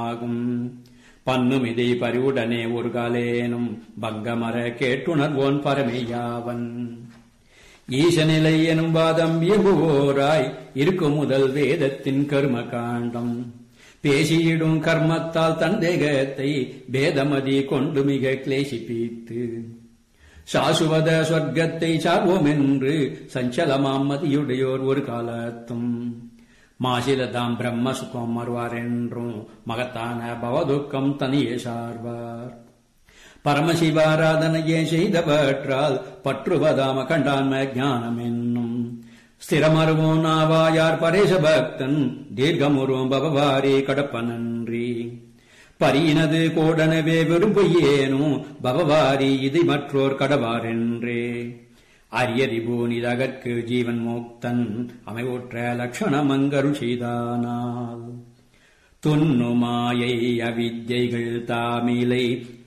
ஆகும் பன்னுமிதை பரிவுடனே ஒரு காலேனும் பங்கமர கேட்டுணர்வோன் பரமையாவன் ஈசநிலை எனும் வாதம் இயம்புவோராய் இருக்கும் முதல் வேதத்தின் கர்ம காண்டம் பேசியிடும் கர்மத்தால் தன் தேகத்தை பேதமதி கொண்டு மிக கிளேசிப்பித்து சாசுவத சொர்க்கத்தை சார்வோம் என்று சஞ்சலமாம் மதியுடையோர் ஒரு காலத்தும் மாசிலதாம் பிரம்ம சுகம் வருவார் என்றும் மகத்தான பவதுக்கம் தனியே சார்வார் பரமசிவாராதனையே செய்தவற்றால் பற்றுவதாம கண்டான்ம ஞானம் என்னும் ஸ்திரமருவோன் ஆவாயார் பரேச பக்தன் தீர்க்கமுருவம் பவவாரி கடப்பனன்றி பரியினது கோடனவே விரும்புயேனும் பவவாரி இது மற்றோர் கடவாரென்றே அரியதிபூனிதகற்கு ஜீவன் மோக்தன் அமைவுற்ற லட்சணமங்கருள் செய்தானால் துன்னுமாயை அவித்யைகள் தாமிலை